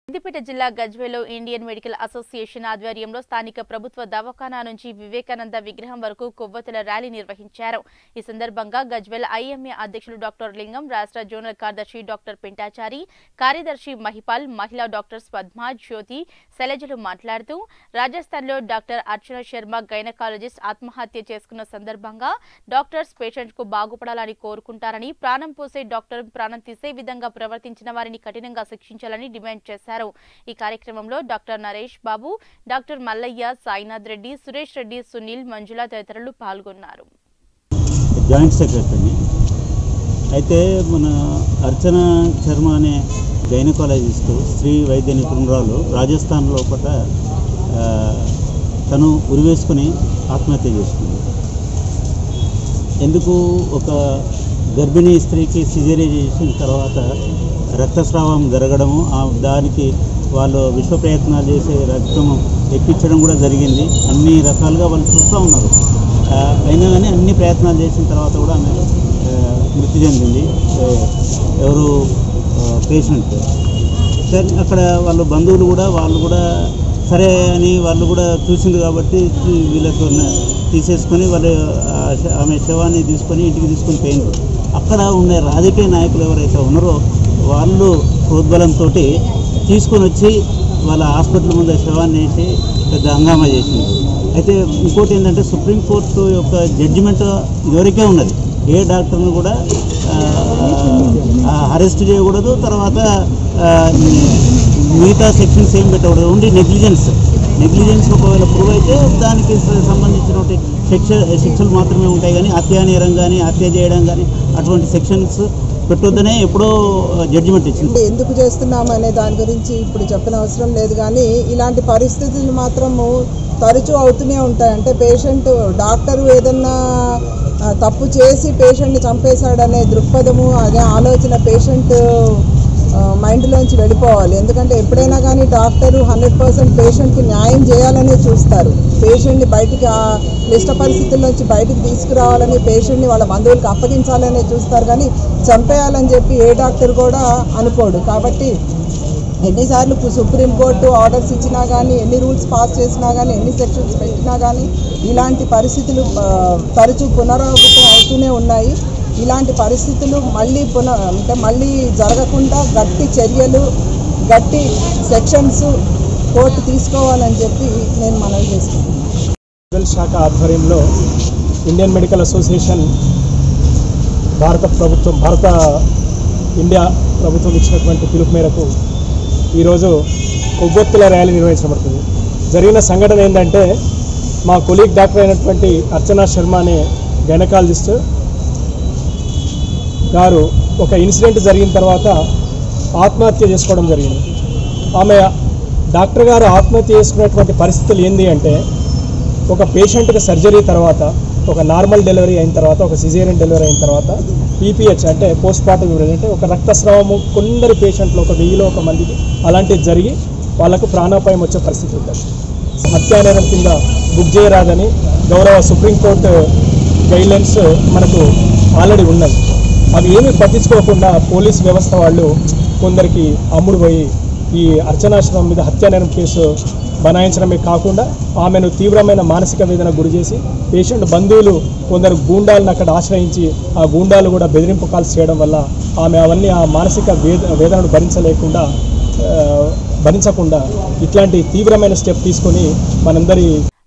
సిద్దిపేట జిల్లా గజ్వేలో Indian medical association ఆధ్వర్యంలో స్థానిక ప్రభుత్వ దవాఖానా నుంచి వివేకానంద విగ్రహం వరకు కొవ్వొత్తుల ర్యాలీ నిర్వహించారు ఈ సందర్భంగా గజ్వేల్ ఐఎంఏ అధ్యక్షులు డాక్టర్ లింగం రాష్ట్ర జోనల్ కార్యదర్శి డాక్టర్ పింటాచారి కార్యదర్శి మహిపాల్ మహిళా డాక్టర్స్ పద్మ జ్యోతి శైలజలు మాట్లాడుతూ రాజస్థాన్లో డాక్టర్ అర్చన శర్మ గైనకాలజిస్ట్ ఆత్మహత్య చేసుకున్న సందర్భంగా డాక్టర్స్ పేషెంట్ కు బాగుపడాలని కోరుకుంటారని ప్రాణం పోసే డాక్టర్ ప్రాణం తీసే విధంగా ప్రవర్తించిన వారిని కఠినంగా శిక్షించాలని డిమాండ్ చేశారు ఈ కార్యక్రమంలో డాక్టర్ నరేష్ బాబు డాక్టర్ మల్లయ్య సాయినాథ్ రెడ్డి సురేష్ రెడ్డి సునీల్ మంజుల తదితరులు పాల్గొన్నారు జాయింట్ సెక్రటరీని అయితే మన అర్చన శర్మ అనే గైనకాలజిస్టు స్త్రీ వైద్య నిపుణురాలు రాజస్థాన్ లోపల ఆ, తను ఉరివేసుకుని ఆత్మహత్య చేసుకుంది ఎందుకు ఒక గర్భిణీ స్త్రీకి సిజేరియన్ చేసిన తర్వాత రక్తస్రావం జరగడము ఆ దానికి వాళ్ళు విశ్వ ప్రయత్నాలు చేసి రక్తం ఎక్కించడం కూడా జరిగింది అన్ని రకాలుగా వాళ్ళు చూస్తూ ఉన్నారు ఆ, అయినా కానీ అన్ని ప్రయత్నాలు చేసిన తర్వాత కూడా ఆమె ఆ, మృతి చెందింది ఆ, ఎవరు పేషెంట్ సరే అక్కడ వాళ్ళ బంధువులు కూడా వాళ్ళు కూడా సరే అని వాళ్ళు కూడా చూసింది కాబట్టి తీ- వీళ్ళకు ఉన్న- తీసేసుకొని వాళ్ళు ఆ శ- ఆమె శవాన్ని తీసుకొని ఇంటికి తీసుకొని పోయినారు అక్కడ ఉండే రాజకీయ నాయకులు ఎవరైతే ఉన్నారో వాళ్ళు ప్రోద్బలంతో తీసుకొని వచ్చి వాళ్ళ హాస్పిటల్ ముందు శవాన్ని వేసి పెద్ద హంగామా చేసింది అయితే ఇంకోటి ఏంటంటే సుప్రీంకోర్టు యొక్క జడ్జిమెంట్ ఇదివరకే ఉన్నది ఏ డాక్టర్ను కూడా అరెస్ట్ చేయకూడదు తర్వాత ఆ, మిగతా సెక్షన్స్ ఏం పెట్టకూడదు ఓన్లీ నెగ్లిజెన్స్ నెగ్లిజెన్స్ ఒకవేళ ప్రూవ్ అయితే దానికి స- సంబంధించినటువంటి శిక్ష శిక్షలు మాత్రమే ఉంటాయి కానీ హత్యా నేరం కానీ హత్య చేయడం కానీ అటువంటి సెక్షన్స్ పెట్టొద్దనే ఎప్పుడో జడ్జిమెంట్ ఇచ్చింది అంటే ఎందుకు చేస్తున్నాం అనే దాని గురించి ఇప్పుడు చెప్పిన అవసరం లేదు కానీ ఇలాంటి పరిస్థితులు మాత్రము తరచూ అవుతూనే ఉంటాయి అంటే పేషెంట్ డాక్టరు ఏదన్నా ఆ, తప్పు చేసి పేషెంట్ని చంపేశాడనే దృక్పథము అదే ఆలోచన పేషెంట్ మైండ్లోంచి వెళ్ళిపోవాలి ఎందుకంటే ఎప్పుడైనా కానీ డాక్టరు హండ్రెడ్ పర్సెంట్ పేషెంట్కి న్యాయం చేయాలనే చూస్తారు పేషెంట్ని బయటికి ఆ క్లిష్ట పరిస్థితుల నుంచి బయటికి తీసుకురావాలని పేషెంట్ని వాళ్ళ బంధువులకు అప్పగించాలనే చూస్తారు కానీ చంపేయాలని చెప్పి ఏ డాక్టర్ కూడా అనుకోడు కాబట్టి ఎన్నిసార్లు పు- సుప్రీంకోర్టు ఆర్డర్స్ ఇచ్చినా కానీ ఎన్ని రూల్స్ పాస్ చేసినా కానీ ఎన్ని సెక్షన్స్ పెట్టినా కానీ ఇలాంటి పరిస్థితులు ఆ, తరచూ పునరావృతం అవుతూనే ఉన్నాయి ఇలాంటి పరిస్థితులు మళ్ళీ పున అంటే మళ్ళీ జరగకుండా గట్టి చర్యలు గట్టి సెక్షన్స్ కోర్టు తీసుకోవాలని చెప్పి నేను మనవి చేస్తున్నాను మెడికల్ శాఖ ఆధ్వర్యంలో ఇండియన్ మెడికల్ అసోసియేషన్ భారత ప్రభుత్వం భారత ఇండియా ప్రభుత్వం ఇచ్చినటువంటి పిలుపు మేరకు ఈరోజు కొవ్వొత్తుల ర్యాలీ నిర్వహించబడుతుంది జరిగిన సంఘటన ఏంటంటే మా కొలీగ్ డాక్టర్ అయినటువంటి అర్చనా శర్మ అనే గైనకాలజిస్ట్ గారు ఒక ఇన్సిడెంట్ జరిగిన తర్వాత ఆత్మహత్య చేసుకోవడం జరిగింది ఆమె డాక్టర్ గారు ఆత్మహత్య చేసుకునేటువంటి పరిస్థితులు ఏంది అంటే ఒక పేషెంట్కి సర్జరీ తర్వాత ఒక నార్మల్ డెలివరీ అయిన తర్వాత ఒక సిజేరియన్ డెలివరీ అయిన తర్వాత పీపీహెచ్ అంటే పోస్ట్ మార్టం యూరిన్ అంటే ఒక రక్తస్రావము కొందరు పేషెంట్లు ఒక వెయ్యిలో ఒక మందికి అలాంటివి జరిగి వాళ్ళకు ప్రాణాపాయం వచ్చే పరిస్థితి ఉంటుంది హత్యానేరం కింద బుక్ చేయరాదని గౌరవ సుప్రీంకోర్టు గైడ్లైన్స్ మనకు ఆల్రెడీ ఉన్నాయి అవి ఏమీ పట్టించుకోకుండా పోలీస్ వ్యవస్థ వాళ్ళు కొందరికి అమ్ముడు పోయి ఈ అర్చనాశ్రమం మీద హత్యానేరం కేసు బనాయించడమే కాకుండా ఆమెను తీవ్రమైన మానసిక వేదన గురి చేసి పేషెంట్ బంధువులు కొందరు గూండాలను అక్కడ ఆశ్రయించి ఆ గూండాలు కూడా బెదిరింపు కాల్స్ చేయడం వల్ల ఆమె అవన్నీ ఆ మానసిక వేద వేదనను భరించలేకుండా ఆ, భరించకుండా ఇట్లాంటి తీవ్రమైన స్టెప్ తీసుకొని మనందరి